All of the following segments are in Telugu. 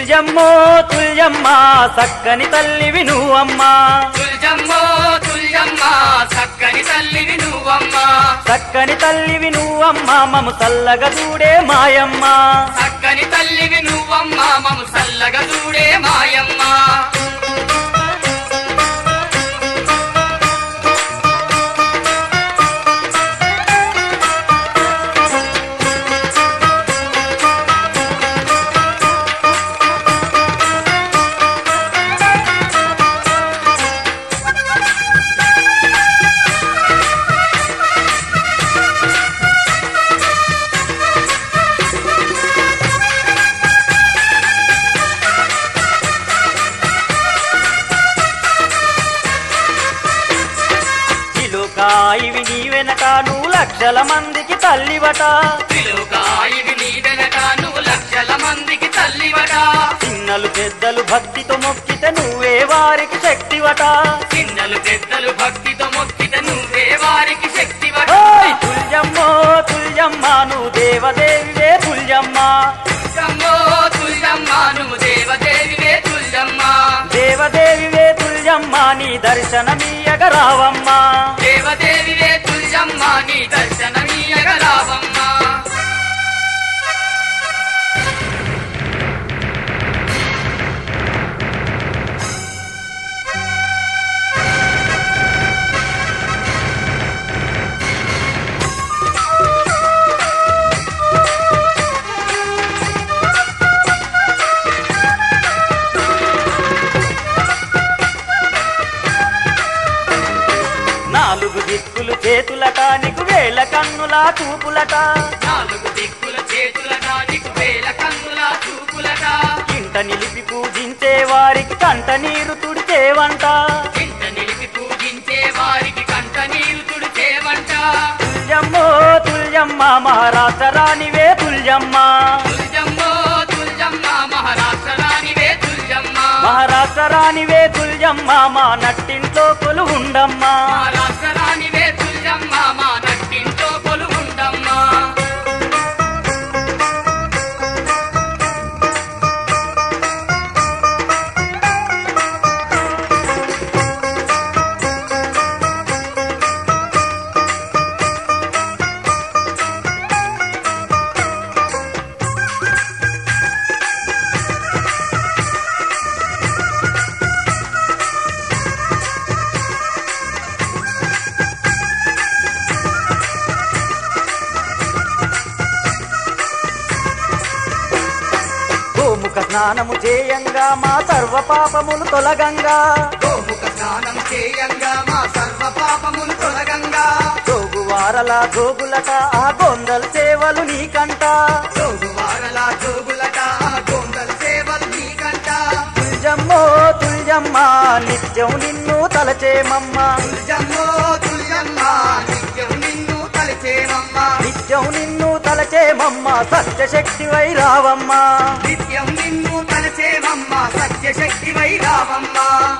తుల్జమ్మో తుల్జమ్మ సక్కని తల్లివి నువ్వమ్మా తుల్జమ్మో తుల్జమ్మ చక్కని తల్లివి నువ్వమ్మ చక్కని తల్లివి నువ్వమ్మా మము చల్లగా చూడే మాయమ్మ చక్కని తల్లివి నువ్వమ్మ మము చల్లగా చూడే మాయమ్మ ఇలుకాయివి నీ వెనక నువ్వు లక్షల మందికి తల్లివట పిలుగాయివి నీ వెనక నువ్వు లక్షల మందికి తల్లివట చిన్నలు పెద్దలు భక్తితో మొక్కితే నువ్వే వారికి శక్తివట చిన్నలు పెద్దలు భక్తితో మొక్కిత నువ్వే వారికి శక్తివట ఓయ్ తుల్జమ్మో తుల్జమ్మ నువ్వు దేవదేవివే తుల్జమ్మ తుల్జమ్మో తుల్జమ్మ నువ్వు దేవదేవివే తుల్జమ్మ దేవదేవివే తుల్జమ్మ నీ దర్శనమీయగ రావమ్మా దేవదేవివే తుల్జమ్మ నీ దర్శనమీయగ రావమ్మ నాలుగు దిక్కులు చేతులట నీకు వేల కన్నుల చూపులట నాలుగు దిక్కుల చేతులట నీకు వేల కన్నుల చూపులట ఇంట నిలిపి పూజించే వారికి కంట నీరు తుడిచేవంట ఇంట నిలిపి పూజించే వారికి కంట నీరు తుడిచేవంట తుల్జమ్మో తుల్జమ్మ మహారాష్ట్ర రాణివే తుల్జమ్మ తుల్జమ్మో తుల్జమ్మ మహారాష్ట్ర రాణివే తుల్జమ్మ మహారాష్ట్ర రాణివే తుల్జమ్మ మా నట్టింట్లో కొలు ఉండమ్మా మహారాష్ట్ర రాణివే తుల్జమ్మ మా నట్టింటో కొలువుండమ్మా గోముఖ స్నానము చేయంగా మా సర్వ పాపములు తొలగంగా గోముఖ స్నానం చేయంగా మా సర్వ పాపములు తొలగంగా జోగువారల జోగులట ఆ గొందల సేవలు నీకంట జోగువారల జోగులట గోందల సేవలు నీకంట తుల్జమ్మో తుల్జమ్మ నిత్యం నిన్ను తలచేమమ్మ తుల్జమ్మో తుల్జమ్మ నిత్యం నిన్ను తలచేమమ్మ నిత్యం నిన్ను తలచేమమ్మ సత్యశక్తి వైరావమ్మ నిత్యం నిన్ను తలచేమమ్మ సత్యశక్తి వైరావమ్మ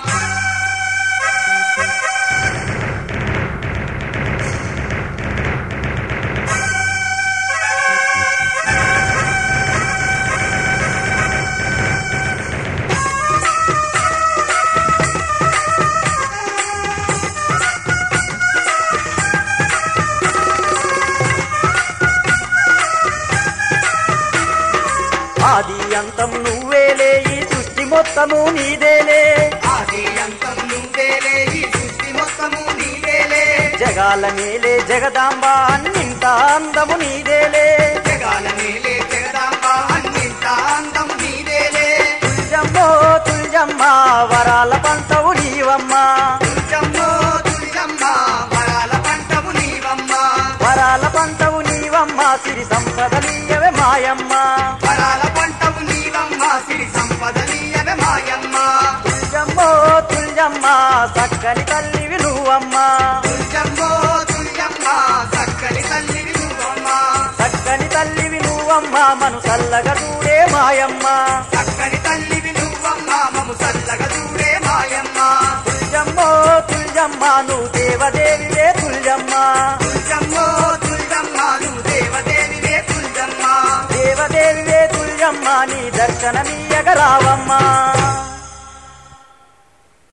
ఆది అంతం నువ్వేలే ఈ సృష్టి మొత్తము నీదేలే ఆది అంతం నువ్వేలే ఈ సృష్టి మొత్తము నీవేలే జగాల మేలే జగదాంబ అన్నింత అందము నీదేలే జగాల మేలే జగదాంబ అన్నింత అందం నీవేలే తుల్జమ్మో తుల్జమ్మ వరాల పంటవు నీవమ్మ తుల్జమ్మో తుల్జమ్మ వరాల పంటవు నీవమ్మ వరాల పంటవు నీవమ్మ సిరి సంపదలీయవే మాయమ్మ వరాల పంటవు నీవమ్మ సిరి సంపద నీయవే మాయమ్మ తుల్జమ్మో తుల్జమ్మ చక్కని తల్లివి నువ్వమ్మ తుల్జమ్మో తుల్జమ్మ చక్కని తల్లివి నువ్వమ్మ చక్కని తల్లివి నువ్వమ్మ మను చల్లగా చూడే మాయమ్మ చక్కని తల్లివి నువ్వమ్మ మము చల్లగా చూడే మాయమ్మ తుల్జమ్మో తుల్జమ్మ నువ్వు దేవదేవివే తుల్జమ్మ తుల్జమ్మో తుల్జమ్మ నువ్వు దేవదేవివే తుల్జమ్మ దేవదేవివే తుల్జమ్మ నీ దర్శనమీయగ రావమ్మా